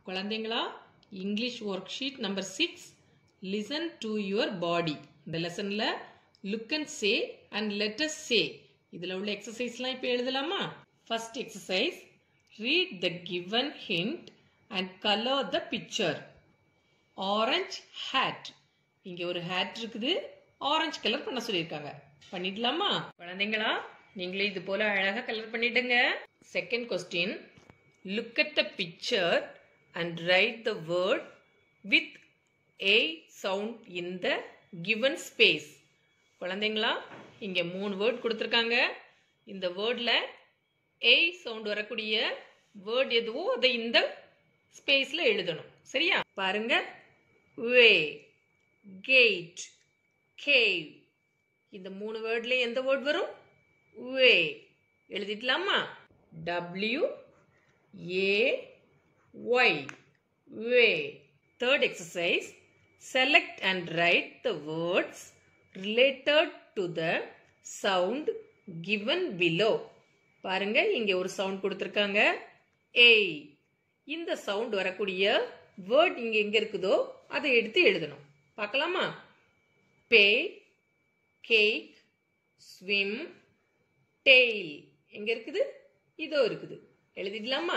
குழந்தைங்களா English work sheet number six listen to your buddy இந்த லெசனில் look and say and let's say இதில் உள்ள எக்ஸசைஸ்லாம் இப்போ எழுதலாமா first exercise read the given hint and colour the picture orange hat இங்க ஒரு ஹேட் இருக்குது ஆரஞ்சு கலர் பண்ண சொல்லியிருக்காங்க பண்ணிடலாமா குழந்தைங்களா நீங்களே இது போல அழகா கலர் பண்ணிடுங்க second question look at the picture and write the word with A sound in the given space குழந்தைங்களா இங்க மூணு வேர்ட் கொடுத்துருக்காங்க இந்த வேர்ட்ல ஏ சவுண்ட் வரக்கூடிய வேர்ட் எதுவோ அதை இந்த ஸ்பேஸ்ல எழுதணும் சரியா பாருங்க வே கேட் கேவ் இந்த மூணு வேர்ட்ல எந்த வேர்ட் வரும் வே எழுதிடலாமா W A Y way third exercise select and write the words related to the sound given below பாருங்க இங்க ஒரு சவுண்ட் கொடுத்துருக்காங்க ஏய் இந்த சவுண்ட் வரக்கூடிய வேர்ட் இங்க எங்க இருக்குதோ அதை எடுத்து எழுதணும் பார்க்கலாமா பே கேக் ஸ்விம் டெய்ல் எங்க இருக்குது இதோ இருக்குது எழுதிடலாமா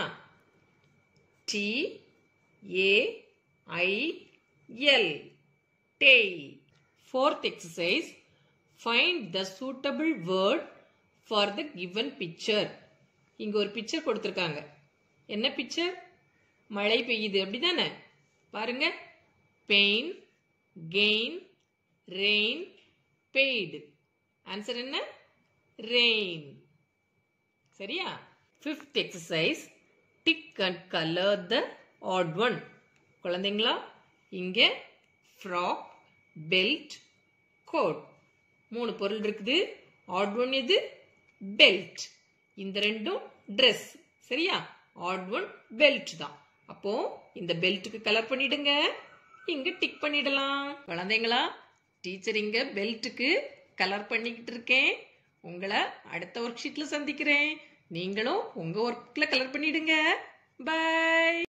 T A I L tail fourth exercise find the suitable word for the given picture இங்க ஒரு பிக்சர் கொடுத்துருக்காங்க என்ன பிக்சர் மழை பெய்யுது அப்படிதானே பாருங்க pain gain rain paid answer என்ன ரெயின் சரியா fifth exercise tick and colour the odd one குழந்தைங்களா இங்க ஃப்ராக் பெல்ட் கோட் மூணு பொருள் இருக்குது ஆட் ஒன் எது பெல்ட் இந்த ரெண்டும் ட்ரெஸ் சரியா ஆட் ஒன் பெல்ட் தான் அப்போ இந்த பெல்ட்டுக்கு கலர் பண்ணிடுங்க இங்க டிக் பண்ணிடலாம் குழந்தைங்களா டீச்சர் இங்க பெல்ட்டுக்கு கலர் பண்ணிக்கிட்டு இருக்கேன் உங்களை அடுத்த ஒர்க் ஷீட்ல சந்திக்கிறேன் நீங்களும் உங்க ஒர்க்ல கலர் பண்ணிடுங்க பை